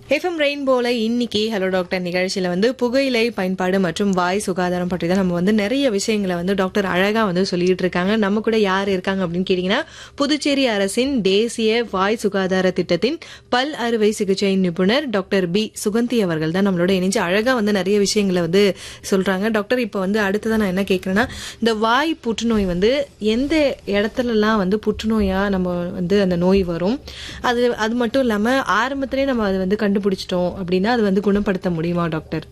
FM ரெயின்போல இன்னைக்கு hello doctor நிகழ்ச்சியில வந்து புகையிலை பயன்பாடு மற்றும் வாய் சுகாதாரம் பற்றி தான் நம்ம வந்து நிறைய விஷயங்களை வந்து டாக்டர் அழகா வந்து சொல்லிட்டு இருக்காங்க நம்ம கூட யார் இருக்காங்க அப்படின்னு கேட்டீங்கன்னா புதுச்சேரி அரசின் தேசிய வாய் சுகாதார திட்டத்தின் பல் அறுவை சிகிச்சை நிபுணர் டாக்டர் பி சுகந்தி அவர்கள் தான் நம்மளோட இணைஞ்சு அழகா வந்து நிறைய விஷயங்களை வந்து சொல்றாங்க டாக்டர் இப்போ வந்து அடுத்ததான் நான் என்ன கேட்கறேன்னா இந்த வாய் புற்றுநோய் வந்து எந்த இடத்துலலாம் வந்து புற்றுநோயா நம்ம வந்து அந்த நோய் வரும் அது அது மட்டும் இல்லாம ஆரம்பத்திலே நம்ம அதை வந்து கண்டுபிடிச்சிட்டோம் அப்படின்னா அது வந்து குணப்படுத்த முடியுமா டாக்டர்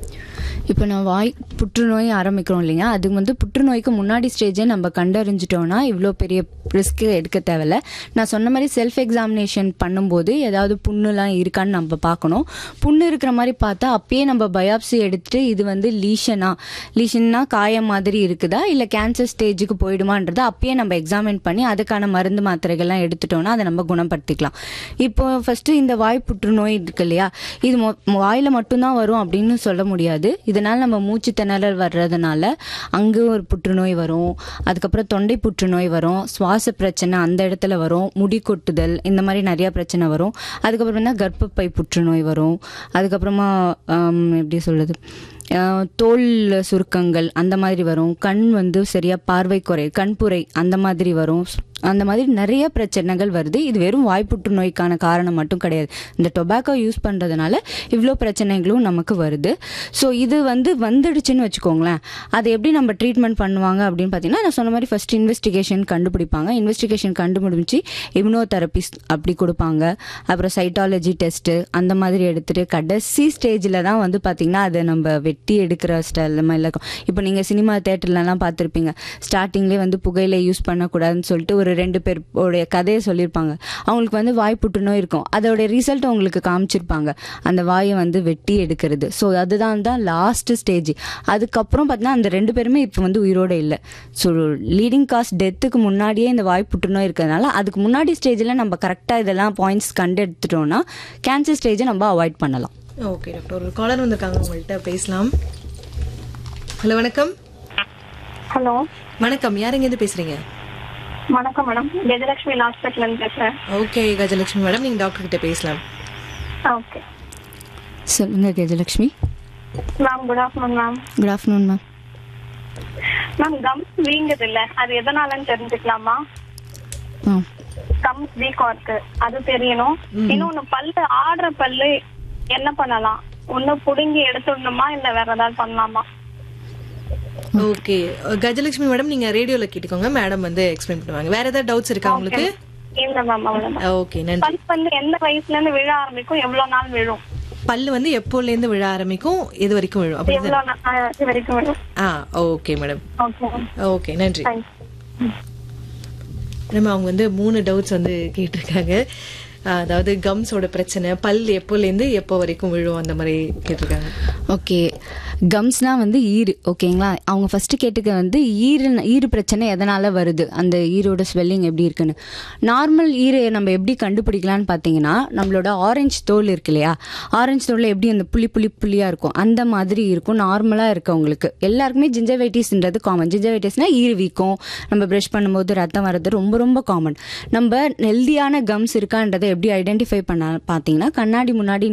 இப்போ நான் வாய் புற்றுநோய் ஆரம்பிக்கிறோம் இல்லைங்க அது வந்து புற்றுநோய்க்கு முன்னாடி ஸ்டேஜே நம்ம கண்டறிஞ்சிட்டோம்னா இவ்வளோ பெரிய ரிஸ்க் எடுக்க தேவையில்ல நான் சொன்ன மாதிரி செல்ஃப் எக்ஸாமினேஷன் பண்ணும்போது ஏதாவது புண்ணுலாம் இருக்கான்னு நம்ம பார்க்கணும் புண்ணு இருக்கிற மாதிரி பார்த்தா அப்பயே நம்ம பயாப்சி எடுத்துட்டு இது வந்து லீஷனா லீஷன்னா காயம் மாதிரி இருக்குதா இல்லை கேன்சர் ஸ்டேஜுக்கு போயிடுமான்றதை அப்பயே நம்ம எக்ஸாமின் பண்ணி அதுக்கான மருந்து மாத்திரைகள்லாம் எடுத்துட்டோம்னா அதை நம்ம குணப்படுத்திக்கலாம் இப்போ ஃபர்ஸ்ட் இந்த வாய் புற்றுநோய் இருக்கு இல்லையா இது மொ- வாயில மட்டும்தான் வரும் அப்படின்னு சொல்ல முடியாது இதனால நம்ம மூச்சு திணறல் வர்றதுனால அங்கே ஒரு புற்றுநோய் வரும் அதுக்கப்புறம் தொண்டை புற்றுநோய் வரும் சுவாச பிரச்சனை அந்த இடத்துல வரும் முடி கொட்டுதல் இந்த மாதிரி நிறைய பிரச்சனை வரும் அதுக்கப்புறம் தான் கர்ப்பப்பை புற்றுநோய் வரும் அதுக்கப்புறமா ஆம், எப்படி சொல்றது ஆஹ், தோல் சுருக்கங்கள் அந்த மாதிரி வரும் கண் வந்து சரியா பார்வை குறை கண்புரை அந்த மாதிரி வரும் அந்த மாதிரி நிறைய பிரச்சனைகள் வருது இது வெறும் வாய் புற்றுநோய்க்கான காரணம் மட்டும் கிடையாது இந்த டொபாக்கோ யூஸ் பண்ணுறதுனால இவ்வளோ பிரச்சனைகளும் நமக்கு வருது ஸோ இது வந்து வந்துடுச்சுன்னு வச்சுக்கோங்களேன் அதை எப்படி நம்ம ட்ரீட்மெண்ட் பண்ணுவாங்க அப்படின்னு பார்த்தீங்கன்னா நான் சொன்ன மாதிரி ஃபர்ஸ்ட் இன்வெஸ்டிகேஷன் கண்டுபிடிப்பாங்க இன்வெஸ்டிகேஷன் கண்டுபிடிச்சி இம்னோதெரபிஸ் அப்படி கொடுப்பாங்க அப்புறம் சைட்டாலஜி டெஸ்ட்டு அந்த மாதிரி எடுத்துட்டு கடைசி ஸ்டேஜில் தான் வந்து பார்த்தீங்கன்னா அதை நம்ம வெட்டி எடுக்கிற ஸ்டைல் மாதிரி இருக்கும் இப்போ நீங்கள் சினிமா தேட்டர்லலாம் பார்த்துருப்பீங்க ஸ்டார்டிங்லேயே வந்து புகையிலை யூஸ் பண்ணக்கூடாதுன்னு சொல்லிட்டு ஒரு ரெண்டு பேர் உடைய கதையை சொல்லியிருப்பாங்க அவங்களுக்கு வந்து வாய் புற்றுநோய் இருக்கும் அதோட ரிசல்ட் உங்களுக்கு காமிச்சிருப்பாங்க அந்த வாயை வந்து வெட்டி எடுக்கிறது ஸோ அதுதான் தான் லாஸ்ட் ஸ்டேஜ் அதுக்கப்புறம் பார்த்தீங்கன்னா அந்த ரெண்டு பேருமே இப்போ வந்து உயிரோட இல்லை ஸோ லீடிங் காஸ்ட் டெத்துக்கு முன்னாடியே இந்த வாய் புற்றுநோய் இருக்கிறதுனால அதுக்கு முன்னாடி ஸ்டேஜில் நம்ம கரெக்டாக இதெல்லாம் பாயிண்ட்ஸ் கண்டு எடுத்துட்டோம்னா கேன்சர் ஸ்டேஜை நம்ம அவாய்ட் பண்ணலாம் ஓகே டாக்டர் ஒரு காலர் வந்திருக்காங்க உங்கள்கிட்ட பேசலாம் ஹலோ வணக்கம் ஹலோ வணக்கம் யாருங்க இருந்து பேசுறீங்க வணக்கம் மேடம் கஜலட்சுமி ஹாஸ்பிட்டல் இருந்து பேசுறேன் ஓகே கஜலட்சுமி மேடம் நீங்க டாக்டர் கிட்ட பேசலாம் ஓகே சொல்லுங்க Gajalakshmi ma'am good afternoon ma'am good afternoon ma'am ma'am gums வீங்குது இல்ல அது எதனாலன்னு தெரிஞ்சுக்கலாமா ஆ கம்ஸ் வீக்கா இருக்கு அது தெரியணும் இன்னொன்னு பல்லு ஆடுற பல்லு என்ன பண்ணலாம் ஒண்ணு புடுங்கி எடுத்துடணுமா இல்ல வேற ஏதாவது பண்ணலாமா ஓகே கஜலட்சுமி மேடம் நீங்க ரேடியோல கேட்டுக்கோங்க மேடம் வந்து எக்ஸ்பிளைன் பண்ணுவாங்க வேற ஏதாவது டவுட்ஸ் இருக்கா உங்களுக்கு இல்ல மேம் அவ்வளவுதான் ஓகே நன்றி பல் வந்து எந்த வயசுல இருந்து விழ ஆரம்பிக்கும் எவ்வளவு நாள் விழும் பல்லு வந்து எப்போல இருந்து விழ ஆரம்பிக்கும் எது வரைக்கும் விழும் அப்படி எவ்வளவு நா- ஆ, இது வரைக்கும் விழும் ஆ okay madam okay ma'am okay நன்றி தேங்க்ஸ் நம்ம அவங்க வந்து மூணு டவுட்ஸ் வந்து கேட்டிருக்காங்க ஆஹ் அதாவது கம்ஸோட பிரச்சனை பல் எப்போலேருந்து எப்போ வரைக்கும் விழும் அந்த மாதிரி கேட்டிருக்காங்க ஓகே கம்ஸ்னா வந்து ஈறு ஓகேங்களா அவங்க ஃபர்ஸ்ட் கேட்டுக்க வந்து ஈரு ஈறு பிரச்சனை எதனால வருது அந்த ஈரோட ஸ்வெல்லிங் எப்படி இருக்குன்னு நார்மல் ஈரை நம்ம எப்படி கண்டுபிடிக்கலாம்னு பார்த்தீங்கன்னா நம்மளோட ஆரஞ்சு தோல் இருக்கு இல்லையா ஆரஞ்சு தோல்ல எப்படி அந்த புளி புளி புளியா இருக்கும் அந்த மாதிரி இருக்கும் நார்மலா இருக்கவங்களுக்கு எல்லாருக்குமே ஜிஞ்சவைட்டிஸ்ன்றது காமன் ஜிஞ்சவைட்டிஸ்னா ஈறு வீக்கம் நம்ம ப்ரஷ் பண்ணும்போது ரத்தம் வர்றது ரொம்ப ரொம்ப காமன் நம்ம ஹெல்தியான கம்ஸ் இருக்கான்றதை எப்படி ஐடென்டிஃபை பண்ண பார்த்தீங்கன்னா கண்ணாடி முன்னாடி